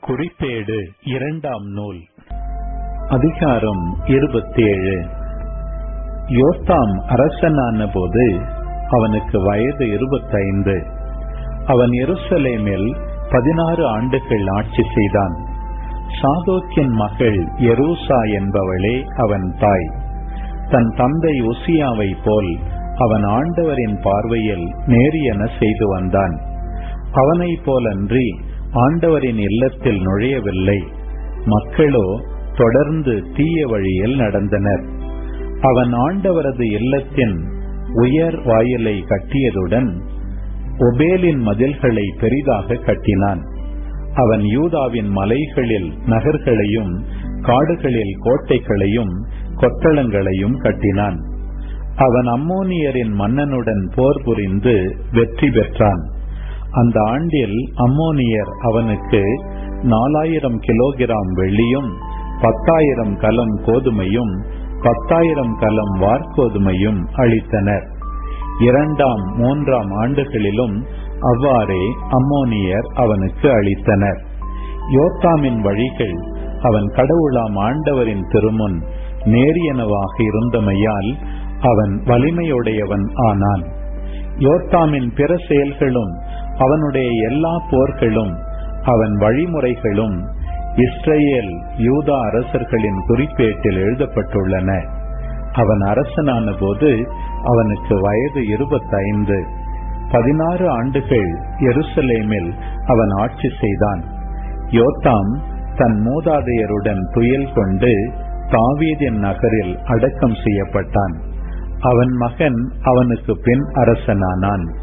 குறிப்பேடு இரண்டாம் நூல் அதிகாரம் இருபத்தேழு யோர்தாம் அரசனான போது அவனுக்கு வயது இருபத்தைந்து அவன் எருசலேமில் பதினாறு ஆண்டுகள் ஆட்சி செய்தான் சாதோக்கின் மகள் எரூசா என்பவளே அவன் தாய் தன் தந்தை உசியாவை போல் அவன் ஆண்டவரின் பார்வையில் நேரியன செய்து வந்தான் அவனைப் போலன்றி ஆண்டவரின் இல்லத்தில் நுழையவில்லை மக்களோ தொடர்ந்து தீய வழியில் நடந்தனர் அவன் ஆண்டவரது இல்லத்தின் உயர் வாயிலை கட்டியதுடன் ஒபேலின் மதில்களை பெரிதாக கட்டினான் அவன் யூதாவின் மலைகளில் நகர்களையும் காடுகளில் கோட்டைகளையும் கொத்தளங்களையும் கட்டினான் அவன் அம்மோனியரின் மன்னனுடன் போர் புரிந்து வெற்றி பெற்றான் அந்த ஆண்டில் அம்மோனியர் அவனுக்கு நாலாயிரம் கிலோகிராம் வெள்ளியும் பத்தாயிரம் கலம் கோதுமையும் பத்தாயிரம் கலம் வார்கோதுமையும் அளித்தனர் இரண்டாம் மூன்றாம் ஆண்டுகளிலும் அவ்வாறே அம்மோனியர் அவனுக்கு அளித்தனர் யோத்தாமின் வழிகள் அவன் கடவுளாம் ஆண்டவரின் திருமுன் நேரியனவாக இருந்தமையால் அவன் வலிமையுடையவன் ஆனான் யோத்தாமின் பிற செயல்களும் அவனுடைய எல்லா போர்களும் அவன் வழிமுறைகளும் இஸ்ரேல் யூதா அரசர்களின் குறிப்பேட்டில் எழுதப்பட்டுள்ளன அவன் அரசனான போது அவனுக்கு வயது இருபத்தைந்து பதினாறு ஆண்டுகள் எருசலேமில் அவன் ஆட்சி செய்தான் யோத்தாம் தன் மூதாதையருடன் துயில் கொண்டு தாவீதின் நகரில் அடக்கம் செய்யப்பட்டான் அவன் மகன் அவனுக்கு பின் அரசனானான்